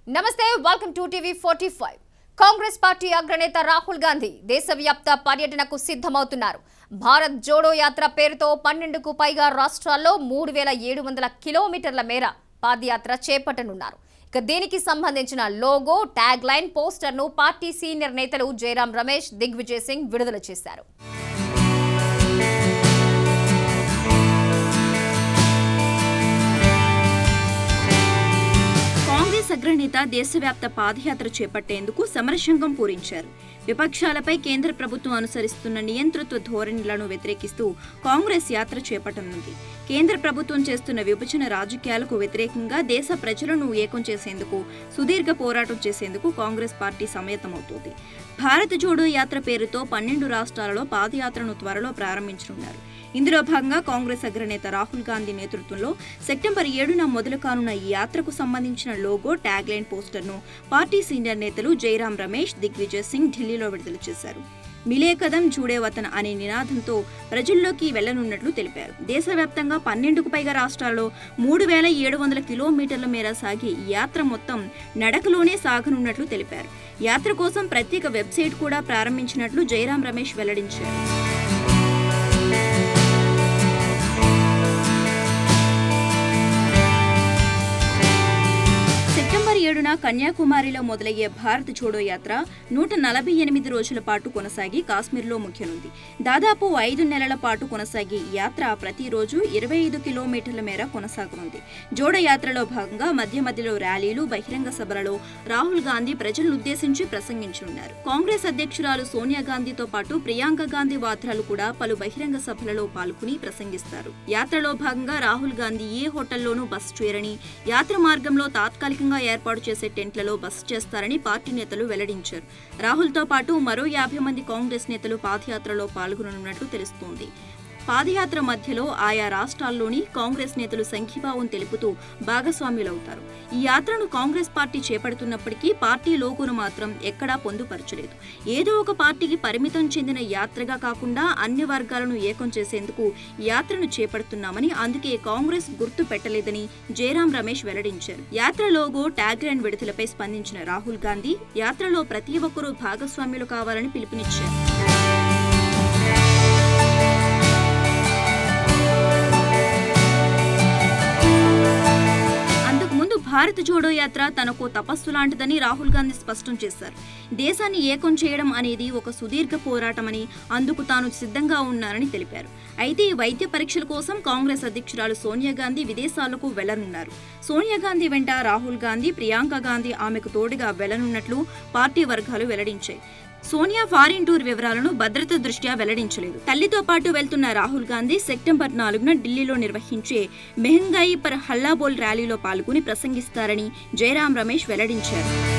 నమస్తే welcome to TV forty five Congress party అగ్రనేత రాహుల్ గాంధీ దేశవ్యాప్త పర్యటనకు సిద్ధమవుతున్నారు భారత్ జోడో యాత్ర పేరుతో పన్నెండుకు పైగా రాష్ట్రాల్లో మూడు వేల ఏడు వందల కిలోమీటర్ల మేర పాదయాత్ర చేపట్టనున్నారు ఇక దీనికి సంబంధించిన లోగో ట్యాగ్ లైన్ పోస్టర్ను పార్టీ సీనియర్ నేతలు జయరాం రమేష్ దిగ్విజయ్ సింగ్ విడుదల చేశారు కాంగ్రెస్ అగ్రనేత దేశవ్యాప్త పాదయాత్ర చేపట్టేందుకు సమరశంగం పూరించారు విపక్షాలపై కేంద్ర ప్రభుత్వం అనుసరిస్తున్న నియంతృత్వ ధోరణులను వ్యతిరేకిస్తూ కాంగ్రెస్ యాత్ర చేపట్టనుంది కేంద్ర ప్రభుత్వం చేస్తున్న విభజన రాజకీయాలకు వ్యతిరేకంగా దేశ ప్రజలను ఏకం చేసేందుకు సుదీర్ఘ పోరాటం చేసేందుకు కాంగ్రెస్ పార్టీ సమయత్తమవుతోంది భారత్ జోడో యాత్ర పేరుతో పన్నెండు రాష్ట్రాలలో పాదయాత్రను త్వరలో ప్రారంభించనున్నారు ఇందులో భాగంగా కాంగ్రెస్ అగ్రనేత రాహుల్ గాంధీ నేతృత్వంలో సెప్టెంబర్ ఏడున మొదలు కానున్న ఈ యాత్రకు సంబంధించిన లోగో ట్యాగ్ లైన్ పోస్టర్ను పార్టీ సీనియర్ నేతలు జైరాం రమేష్ దిగ్విజయ్ సింగ్ ఢిల్లీలో విడుదల చేశారు మిలే కదం జూడే వతన్ అనే నినాదంతో ప్రజల్లోకి వెళ్లనున్నట్లు తెలిపారు దేశవ్యాప్తంగా పన్నెండుకు పైగా రాష్ట్రాల్లో మూడు వేల ఏడు వందల కిలోమీటర్ల మేర సాగి ఈ యాత్ర మొత్తం నడకలోనే సాగనున్నట్లు తెలిపారు యాత్ర కోసం ప్రత్యేక వెబ్సైట్ కూడా ప్రారంభించినట్లు జయరాం రమేష్ వెల్లడించారు సెప్టెంబర్ ఏడున కన్యాకుమారిలో మొదలయ్యే భారత్ జోడో యాత్ర నూట నలభై ఎనిమిది రోజుల పాటు కొనసాగి కాశ్మీర్లో ముఖ్యనుంది దాదాపు ఐదు నెలల పాటు కొనసాగే ఈ యాత్ర ప్రతిరోజు ఇరవై ఐదు కిలోమీటర్ల మేర కొనసాగనుంది జోడో యాత్రలో భాగంగా మధ్య మధ్యలో ర్యాలీలు బహిరంగ సభలలో రాహుల్ గాంధీ ప్రజలను ఉద్దేశించి ప్రసంగించనున్నారు కాంగ్రెస్ అధ్యక్షురాలు సోనియా గాంధీతో పాటు ప్రియాంక గాంధీ వాద్రాలు కూడా పలు బహిరంగ సభలలో పాల్గొని ప్రసంగిస్తారు యాత్రలో భాగంగా రాహుల్ గాంధీ ఏ హోటల్లోనూ బస్ చేయరని యాత్ర మార్గంలో తాత్కాలికంగా ఏర్పాటు చేసే టెంట్లలో బస చేస్తారని పార్టీ నేతలు వెల్లడించారు రాహుల్తో పాటు మరో యాభై మంది కాంగ్రెస్ నేతలు పాదయాత్రలో పాల్గొననున్నట్లు తెలుస్తోంది పాదయాత్ర మధ్యలో ఆయా రాష్ట్రాల్లోని కాంగ్రెస్ నేతలు సంఘీభావం తెలుపుతూ భాగస్వాములవుతారు ఈ యాత్రను కాంగ్రెస్ పార్టీ చేపడుతున్నప్పటికీ పార్టీ లోగోను మాత్రం ఎక్కడా పొందుపరచలేదు ఏదో ఒక పార్టీకి పరిమితం చెందిన యాత్రగా కాకుండా అన్ని వర్గాలను ఏకం చేసేందుకు ఈ యాత్రను చేపడుతున్నామని అందుకే కాంగ్రెస్ గుర్తు పెట్టలేదని జయరాం రమేష్ వెల్లడించారు యాత్ర లోగో ట్యాగ్ లైన్ విడుదలపై స్పందించిన రాహుల్ గాంధీ యాత్రలో ప్రతి ఒక్కరూ భాగస్వామ్యులు కావాలని పిలుపునిచ్చారు అంతకుముందు భారత్ జోడో యాత్ర తనకు తపస్సు లాంటిదని రాహుల్ గాంధీ స్పష్టం చేశారు దేశాన్ని ఏకం చేయడం అనేది ఒక సుదీర్ఘ పోరాటమని అందుకు తాను సిద్ధంగా ఉన్నారని తెలిపారు అయితే ఈ వైద్య పరీక్షల కోసం కాంగ్రెస్ అధ్యక్షురాలు సోనియా గాంధీ విదేశాలకు వెళ్లనున్నారు సోనియా గాంధీ వెంట రాహుల్ గాంధీ ప్రియాంక గాంధీ ఆమెకు తోడుగా వెళ్లనున్నట్లు పార్టీ వర్గాలు వెల్లడించాయి సోనియా ఫారిన్ టూర్ వివరాలను భద్రత దృష్ట్యా వెల్లడించలేదు తల్లితో పాటు వెళ్తున్న రాహుల్ గాంధీ సెప్టెంబర్ నాలుగున ఢిల్లీలో నిర్వహించే మెహంగాయి పర్ హల్లాబోల్ ర్యాలీలో పాల్గొని ప్రసంగిస్తారని జయరాం రమేష్ వెల్లడించారు